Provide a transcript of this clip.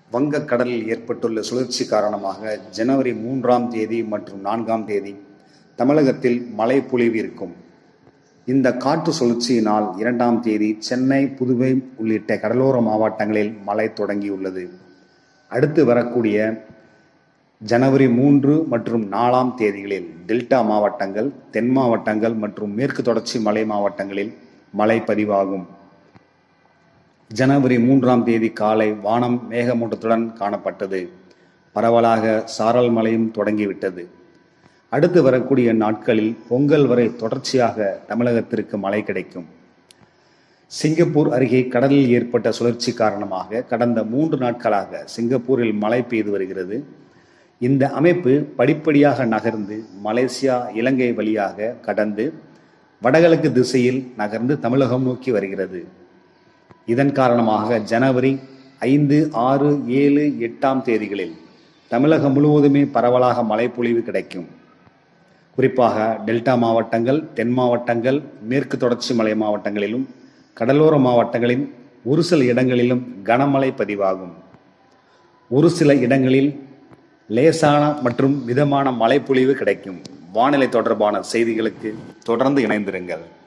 வங்கக்கடலில் ஏற்பட்டுள்ள சுழற்சி காரணமாக ஜனவரி மூன்றாம் தேதி மற்றும் நான்காம் தேதி தமிழகத்தில் மழை பொழிவு இருக்கும் இந்த காற்று சுழற்சியினால் இரண்டாம் தேதி சென்னை புதுவை உள்ளிட்ட கடலோர மாவட்டங்களில் மழை தொடங்கியுள்ளது அடுத்து வரக்கூடிய ஜனவரி மூன்று மற்றும் நாலாம் தேதிகளில் டெல்டா மாவட்டங்கள் தென் மாவட்டங்கள் மற்றும் மேற்கு தொடர்ச்சி மலை மாவட்டங்களில் மழை பதிவாகும் ஜனவரி மூன்றாம் தேதி காலை வானம் மேகமூட்டத்துடன் காணப்பட்டது பரவலாக சாரல் மழையும் தொடங்கிவிட்டது அடுத்து வரக்கூடிய நாட்களில் பொங்கல் வரை தொடர்ச்சியாக தமிழகத்திற்கு மழை கிடைக்கும் சிங்கப்பூர் அருகே கடலில் ஏற்பட்ட சுழற்சி காரணமாக கடந்த மூன்று நாட்களாக சிங்கப்பூரில் மழை பெய்து வருகிறது இந்த அமைப்பு படிப்படியாக நகர்ந்து மலேசியா இலங்கை வழியாக கடந்து வடகிழக்கு திசையில் நகர்ந்து தமிழகம் நோக்கி வருகிறது இதன் காரணமாக ஜனவரி ஐந்து ஆறு ஏழு எட்டாம் தேதிகளில் தமிழகம் முழுவதுமே பரவலாக மழைப்பொழிவு கிடைக்கும் குறிப்பாக டெல்டா மாவட்டங்கள் தென் மாவட்டங்கள் மேற்கு தொடர்ச்சி மலை மாவட்டங்களிலும் கடலோர மாவட்டங்களின் ஒரு சில இடங்களிலும் கனமழை பதிவாகும் ஒரு சில இடங்களில் லேசான மற்றும் மிதமான மழைப்பொழிவு கிடைக்கும் வானிலை தொடர்பான செய்திகளுக்கு தொடர்ந்து இணைந்திருங்கள்